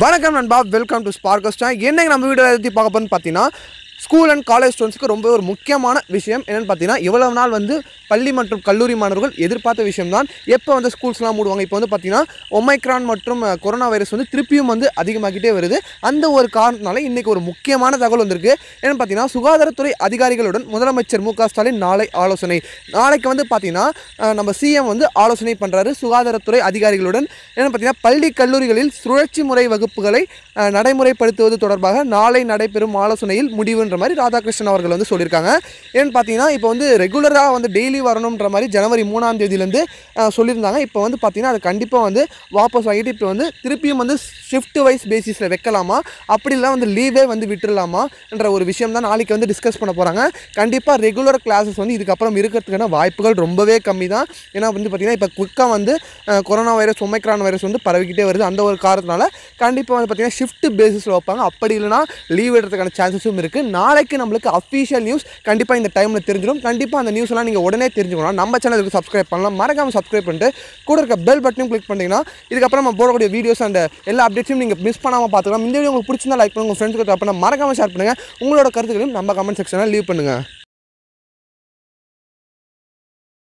வணக்கம் நண்பா welcome to ஸ்பார்கஸ்டா என்னைக்கு நம்ம வீடியோ பற்றி பார்க்க போறோம்னு பார்த்தீங்கன்னா ஸ்கூல் அண்ட் காலேஜ் ஸ்டூடெண்ட்ஸ்க்கு ரொம்ப ஒரு முக்கியமான விஷயம் என்னென்னு பார்த்தீங்கன்னா இவ்வளவு நாள் வந்து பள்ளி மற்றும் கல்லூரி மாணவர்கள் எதிர்பார்த்த விஷயம் தான் எப்போ வந்து ஸ்கூல்ஸ்லாம் மூடுவாங்க இப்போ வந்து பார்த்தீங்கன்னா ஒமைக்ரான் மற்றும் அஹ், கொரோனா வைரஸ் வந்து திருப்பியும் வந்து அதிகமாகிட்டே வருது அந்த ஒரு காரணத்தினால இன்றைக்கி ஒரு முக்கியமான தகவல் வந்திருக்கு என்னென்னு பார்த்தீங்கன்னா சுகாதாரத்துறை அதிகாரிகளுடன் முதலமைச்சர் மு க ஸ்டாலின் நாளை ஆலோசனை நாளைக்கு வந்து பார்த்தீங்கன்னா அஹ், நம்ம சிஎம் வந்து ஆலோசனை பண்ணுறாரு சுகாதாரத்துறை அதிகாரிகளுடன் என்னென்னு பார்த்தீங்கன்னா பள்ளி கல்லூரிகளில் சுழற்சி முறை வகுப்புகளை அஹ், நடைமுறைப்படுத்துவது தொடர்பாக நாளை நடைபெறும் ஆலோசனையில் முடிவுன்ற மாதிரி ராதாகிருஷ்ணன் அவர்கள் வந்து சொல்லியிருக்காங்க ஏன்னு பார்த்தீங்கன்னா இப்போ வந்து ரெகுலராக வந்து டெய்லி வரணுன்ற மாதிரி ஜனவரி மூணாம் தேதியிலேருந்து சொல்லியிருந்தாங்க இப்போ வந்து பார்த்தீங்கன்னா அது கண்டிப்பாக வந்து வாபஸ் வாங்கிட்டு இப்போ வந்து திருப்பியும் வந்து ஷிஃப்ட் வைஸ் பேசிஸில் வைக்கலாமா அப்படிலாம் வந்து லீவே வந்து விட்டுடலாமா என்ற ஒரு விஷயம் தான் நாளைக்கு வந்து டிஸ்கஸ் பண்ண போகிறாங்க கண்டிப்பாக ரெகுலர் கிளாஸஸ் வந்து இதுக்கப்புறம் இருக்கிறதுக்கான வாய்ப்புகள் ரொம்பவே கம்மி தான் ஏன்னா வந்து பார்த்திங்கன்னா இப்போ குயிக்காக வந்து அஹ், கொரோனா வைரஸ் ஒமைக்ரான் வைரஸ் வந்து பரவிக்கிட்டே வருது அந்த ஒரு காரணத்தினால கண்டிப்பாக வந்து பார்த்திங்கன்னா ஷிஃப்ட் பேசிஸில் வைப்பாங்க அப்படி இல்லைனா லீவ் எடுறதுக்கான சான்சஸும் இருக்குது நாளைக்கு நம்மளுக்கு அஃபீஷியல் நியூஸ் கண்டிப்பாக இந்த டைமில் தெரிஞ்சிடும் கண்டிப்பாக அந்த நியூஸ் எல்லாம் நீங்கள் உடனே தெரிஞ்சுக்கணும் நம்ம சேனலுக்கு சப்ஸ்கிரைப் பண்ணலாம் மறக்காமல் சப்ஸ்கிரைப் பண்ணிட்டு கூட இருக்க பெல் பட்டனையும் கிளிக் பண்ணிங்கன்னா இதுக்கப்புறம் நம்ம போடக்கூடிய வீடியோஸ் அண்ட் எல்லா அப்டேட்ஸையும் நீங்கள் மிஸ் பண்ணாமல் பார்த்துக்கலாம் இந்த வீடியோ உங்களுக்கு பிடிச்சிருந்தா லைக் பண்ணுங்க உங்கள் ஃப்ரெண்ட்ஸுக்கு அப்புறம் மறக்காமல் ஷேர் பண்ணுங்கள் உங்களோட கருத்துக்களையும் நம்ம கமெண்ட் செக்ஷனில் லீவ் பண்ணுங்கள்